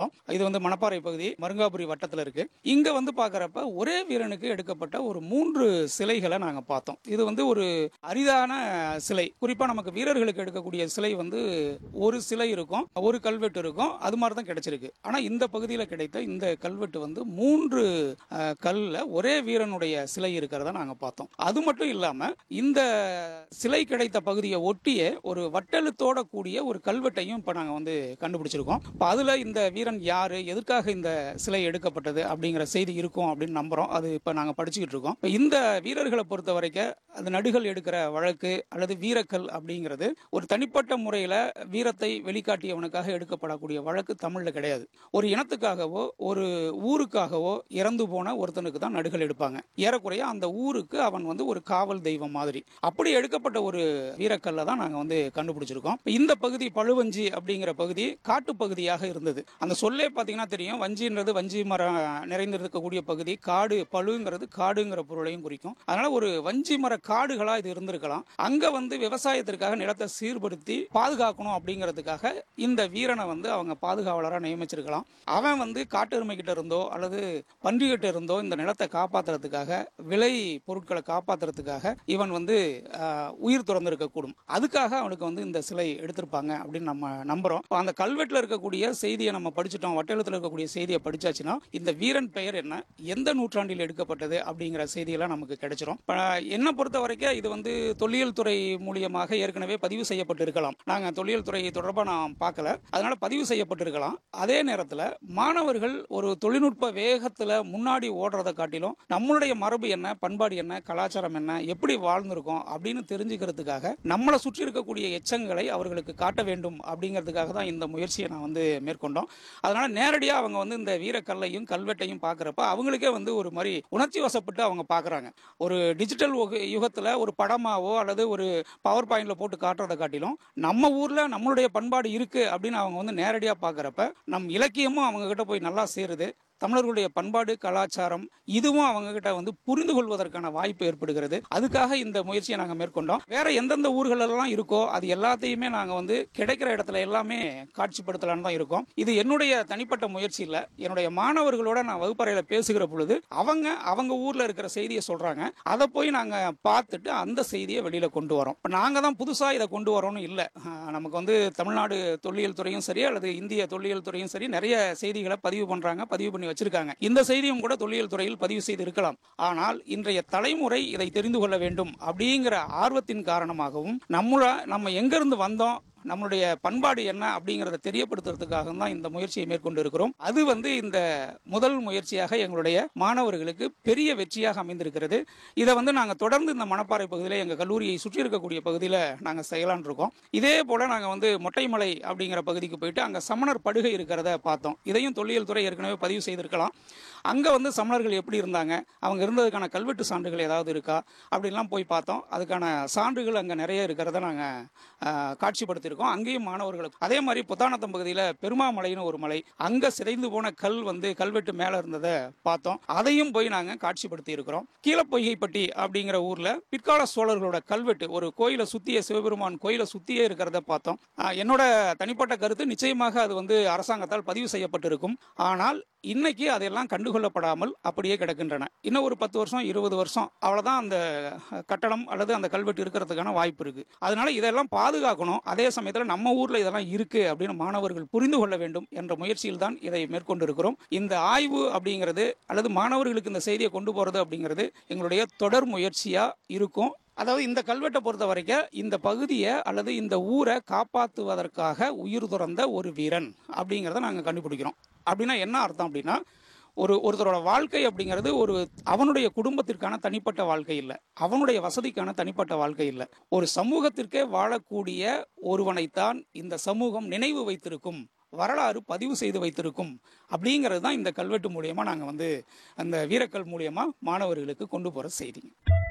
பார்த்தோம் இது வந்து மணப்பாறை பகுதி மருங்காபுரி வட்டத்தில் இருக்கு இங்க வந்து பார்க்கறப்ப ஒரே வீரனுக்கு எடுக்கப்பட்ட ஒரு மூன்று சிலைகளை நாங்க பார்த்தோம் இது வந்து ஒரு அரிதான சிலை குறிப்பா நமக்கு வீரர்களுக்கு எடுக்கக்கூடிய சிலை வந்து ஒரு சிலை இருக்கும் ஒரு கல்வெட்டு இருக்கும் அது மாதிரி தான் கிடைச்சிருக்கு ஆனா இந்த பகுதியில் கிடைத்த இந்த கல்வெட்டு வந்து மூன்று அஹ், கல்ல ஒரே வீரனுடைய சிலை இருக்கிறத நாங்க பார்த்தோம் அது மட்டும் இல்லாம இந்த சிலை கிடைத்த பகுதியை ஒட்டிய ஒரு வட்டெழுத்தோட கூடிய ஒரு கல்வெட்டையும் இப்ப நாங்க வந்து கண்டுபிடிச்சிருக்கோம் இப்ப அதுல இந்த வீரன் யாரு எதுக்காக இந்த சிலை எடுக்கப்பட்டது அப்படிங்கிற செய்தி இருக்கும் அப்படின்னு நம்புறோம் அது இப்ப நாங்க படிச்சுக்கிட்டு இருக்கோம் இப்ப இந்த வீரர்களை பொறுத்த வரைக்கும் அது நடுகள் எடுக்கிற வழக்கு அல்லது வீரக்கல் அப்படிங்கிறது ஒரு தனிப்பட்ட முறையில வீரத்தை வெளிக்காட்டியவனுக்காக எடுக்கப்படக்கூடிய வழக்கு தமிழ்ல கிடையாது ஒரு இனத்துக்காகவோ ஒரு ஊருக்காகவோ இறந்து போன ஒருத்தனுக்கு தான் நடுகள் எடுப்பாங்க ஏறக்குறைய அந்த ஊருக்கு அவன் வந்து ஒரு காவல் தெய்வம் மாதிரி அப்படி எடுக்கப்பட்ட ஒரு வீரக்கல்லை தான் நாங்க வந்து கண்டுபிடிச்சிருக்கோம் இப்ப இந்த பகுதி பழுவஞ்சி அப்படிங்கிற பகுதி காட்டு பகுதியாக இருந்தது அந்த சொல்லே பாத்தீங்கன்னா தெரியும் வஞ்சின்றது வஞ்சி மரம் நிறைந்திருக்கக்கூடிய பகுதி காடு பழுங்கிறது காடுங்கிற பொருளையும் குறிக்கும் அதனால ஒரு வஞ்சி மர காடுகளா இது இருந்திருக்கலாம் அங்க வந்து விவசாயத்திற்காக நிலத்தை சீர்படுத்தி பாதுகாக்கணும் அப்படிங்கிறதுக்காக இந்த வீரனை வந்து அவங்க பாதுகாவலராக நியமிச்சிருக்கலாம் அவன் வந்து காட்டெருமை கிட்ட இருந்தோ அல்லது பன்றி கிட்ட இருந்தோ இந்த நிலத்தை காப்பாத்துறதுக்காக விலை பொருட்களை காப்பாத்துறதுக்காக இவன் வந்து ஆஹ், உயிர் துறந்திருக்கக்கூடும் அதுக்காக அவனுக்கு வந்து இந்த சிலை எடுத்திருப்பாங்க அப்படின்னு நம்ம நம்புறோம் இப்ப அந்த கல்வெட்டுல இருக்கக்கூடிய செய்தியை நம்ம படிச்சுட்டோம் வட்டெழுத்துல இருக்கக்கூடிய செய்தியை படிச்சாச்சுன்னா இந்த வீரன் பெயர் என்ன எந்த நூற்றாண்டில் எடுக்கப்பட்டது அப்படிங்கிற செய்தியெல்லாம் நமக்கு கிடைச்சிரும் இப்ப என்னை பொறுத்த வரைக்கும் இது வந்து தொல்லியல் துறை மூலியமாக ஏற்கனவே பதிவு செய்யப்பட்டிருக்கலாம் நாங்க தொல்லியல் துறை தொடர்பா நான் பார்க்கல அதனால பதிவு செய்யப்பட்டிருக்கலாம் அதே நேரத்துல மாணவர்கள் ஒரு தொழில்நுட்ப வேகத்துல முன்னாடி ஓடுறதை காட்டிலும் நம்மளுடைய மரபு என்ன பண்பாடு என்ன கலாச்சாரம் என்ன எப்படி வாழ்ந்திருக்கோம் அப்படின்னு தெரிஞ்சுக்கிறதுக்காக நம்மளை சுற்றி இருக்கக்கூடிய எச்சங்களை அவர்களுக்கு காட்ட வேண்டும் அப்படிங்கிறதுக்காக தான் இந்த முயற்சியை நான் வந்து மேற்கொண்டோம் அதனால நேரடியா அவங்க வந்து இந்த வீரக்கல்லையும் கல்வெட்டையும் பார்க்கறப்ப அவங்களுக்கே வந்து ஒரு மாதிரி உணர்ச்சி வசப்பட்டு அவங்க பார்க்கறாங்க ஒரு டிஜிட்டல் யுகத்துல ஒரு படமாவோ அல்லது ஒரு பவர் பாயிண்ட்ல போட்டு காட்டுறதை காட்டிலும் நம்ம ஊர்ல நம்மளுடைய பண்பாடு இருக்கு அப்படின்னு அவங்க வந்து நேரடியா பார்க்கறப்ப நம் இலக்கியமும் அவங்க கிட்ட போய் நல்லா சேருது தமிழர்களுடைய பண்பாடு கலாச்சாரம் இதுவும் அவங்க கிட்ட வந்து புரிந்து கொள்வதற்கான வாய்ப்பு ஏற்படுகிறது அதுக்காக இந்த முயற்சியை நாங்க மேற்கொண்டோம் வேற எந்தெந்த ஊர்கள் எல்லாம் இருக்கோ அது எல்லாத்தையுமே நாங்க வந்து கிடைக்கிற இடத்துல எல்லாமே காட்சிப்படுத்தலாம்னு தான் இருக்கோம் இது என்னுடைய தனிப்பட்ட முயற்சி இல்ல என்னுடைய மாணவர்களோட நான் வகுப்பறையில பேசுகிற பொழுது அவங்க அவங்க ஊர்ல இருக்கிற செய்தியை சொல்றாங்க அதை போய் நாங்க பார்த்துட்டு அந்த செய்தியை வெளியில கொண்டு வரோம் இப்ப நாங்க தான் புதுசா இதை கொண்டு வரோம்னு இல்ல ஆஹ் நமக்கு வந்து தமிழ்நாடு தொல்லியல் துறையும் சரி அல்லது இந்திய தொல்லியல் துறையும் சரி நிறைய செய்திகளை பதிவு பண்றாங்க பதிவு பண்ணி வச்சிருக்காங்க இந்த செய்தியும் கூட தொல்லியல் துறையில் பதிவு செய்து இருக்கலாம் ஆனால் இன்றைய தலைமுறை இதை தெரிந்து கொள்ள வேண்டும் அப்படிங்கிற ஆர்வத்தின் காரணமாகவும் நம்மள நம்ம எங்க இருந்து வந்தோம் நம்மளுடைய பண்பாடு என்ன அப்படிங்கறத தெரியப்படுத்துறதுக்காக தான் இந்த முயற்சியை மேற்கொண்டு இருக்கிறோம் அது வந்து இந்த முதல் முயற்சியாக எங்களுடைய மாணவர்களுக்கு பெரிய வெற்றியாக அமைந்திருக்கிறது இதை வந்து நாங்க தொடர்ந்து இந்த மணப்பாறை பகுதியில் எங்க கல்லூரியை சுற்றி இருக்கக்கூடிய பகுதியில் நாங்க செய்யலான் இருக்கோம் இதே போல நாங்க வந்து மொட்டைமலை அப்படிங்கிற பகுதிக்கு போயிட்டு அங்க சமணர் படுகை இருக்கிறத பார்த்தோம் இதையும் தொல்லியல் துறை ஏற்கனவே பதிவு செய்திருக்கலாம் அங்க வந்து சமணர்கள் எப்படி இருந்தாங்க அவங்க இருந்ததுக்கான கல்வெட்டு சான்றுகள் ஏதாவது இருக்கா அப்படின்லாம் போய் பார்த்தோம் அதுக்கான சான்றுகள் அங்க நிறைய இருக்கிறத நாங்க ஆஹ், காட்சிப்படுத்தியிருக்கோம் அங்கேயும் மாணவர்களுக்கு அதே மாதிரி புத்தானத்தம் பகுதியில் பெருமாமலைன்னு ஒரு மலை அங்க சிதைந்து போன கல் வந்து கல்வெட்டு மேல இருந்ததை பார்த்தோம் அதையும் போய் நாங்க காட்சிப்படுத்தி இருக்கிறோம் கீழப்பொய்கைப்பட்டி அப்படிங்கிற ஊர்ல பிற்கால சோழர்களோட கல்வெட்டு ஒரு கோயிலை சுத்திய சிவபெருமான் கோயிலை சுத்தியே இருக்கிறத பார்த்தோம் ஆஹ், என்னோட தனிப்பட்ட கருத்து நிச்சயமாக அது வந்து அரசாங்கத்தால் பதிவு செய்யப்பட்டிருக்கும் ஆனால் இன்னைக்கு அதெல்லாம் கண்டுகொள்ளப்படாமல் அப்படியே கிடக்கின்றன இன்னும் ஒரு பத்து வருஷம் இருபது வருஷம் அவ்வளவுதான் அந்த கட்டடம் அல்லது அந்த கல்வெட்டு இருக்கிறதுக்கான வாய்ப்பு இருக்கு அதனால இதெல்லாம் பாதுகாக்கணும் அதே சமயத்தில் நம்ம ஊர்ல இதெல்லாம் இருக்கு அப்படின்னு மாணவர்கள் புரிந்து கொள்ள வேண்டும் என்ற முயற்சியில் தான் இதை மேற்கொண்டு இருக்கிறோம் இந்த ஆய்வு அப்படிங்கிறது அல்லது மாணவர்களுக்கு இந்த செய்தியை கொண்டு போறது அப்படிங்கிறது எங்களுடைய தொடர் முயற்சியா இருக்கும் அதாவது இந்த கல்வெட்டை பொறுத்த வரைக்கும் இந்த பகுதியை அல்லது இந்த ஊரை காப்பாற்றுவதற்காக உயிர் துறந்த ஒரு வீரன் அப்படிங்கிறத நாங்கள் கண்டுபிடிக்கிறோம் அப்படின்னா என்ன அர்த்தம் அப்படின்னா ஒரு ஒருத்தரோட வாழ்க்கை அப்படிங்கிறது ஒரு அவனுடைய குடும்பத்திற்கான தனிப்பட்ட வாழ்க்கை இல்லை அவனுடைய வசதிக்கான தனிப்பட்ட வாழ்க்கை இல்லை ஒரு சமூகத்திற்கே வாழக்கூடிய ஒருவனைத்தான் இந்த சமூகம் நினைவு வைத்திருக்கும் வரலாறு பதிவு செய்து வைத்திருக்கும் அப்படிங்கிறது தான் இந்த கல்வெட்டு மூலியமா நாங்கள் வந்து அந்த வீரக்கல் மூலியமா மாணவர்களுக்கு கொண்டு போற செய்தி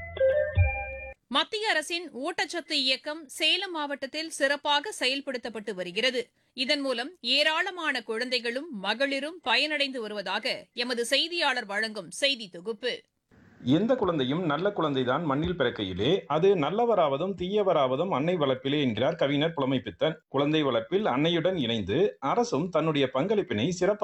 மத்திய அரசின் ஊட்டச்சத்து இயக்கம் சேலம் மாவட்டத்தில் சிறப்பாக செயல்படுத்தப்பட்டு வருகிறது இதன் மூலம் ஏராளமான குழந்தைகளும் மகளிரும் பயனடைந்து வருவதாக எமது செய்தியாளர் வழங்கும் செய்தி தொகுப்பு எந்த குழந்தையும் நல்ல குழந்தைதான் மண்ணில் பிறக்கையிலே அது நல்லவராவதும் தீயவராவதும் அன்னை வளர்ப்பிலே என்கிறார் கவிஞர் புலமைப்பித்தன் குழந்தை வளர்ப்பில் அன்னையுடன் இணைந்து அரசும் தன்னுடைய பங்களிப்பினை சிறப்பாக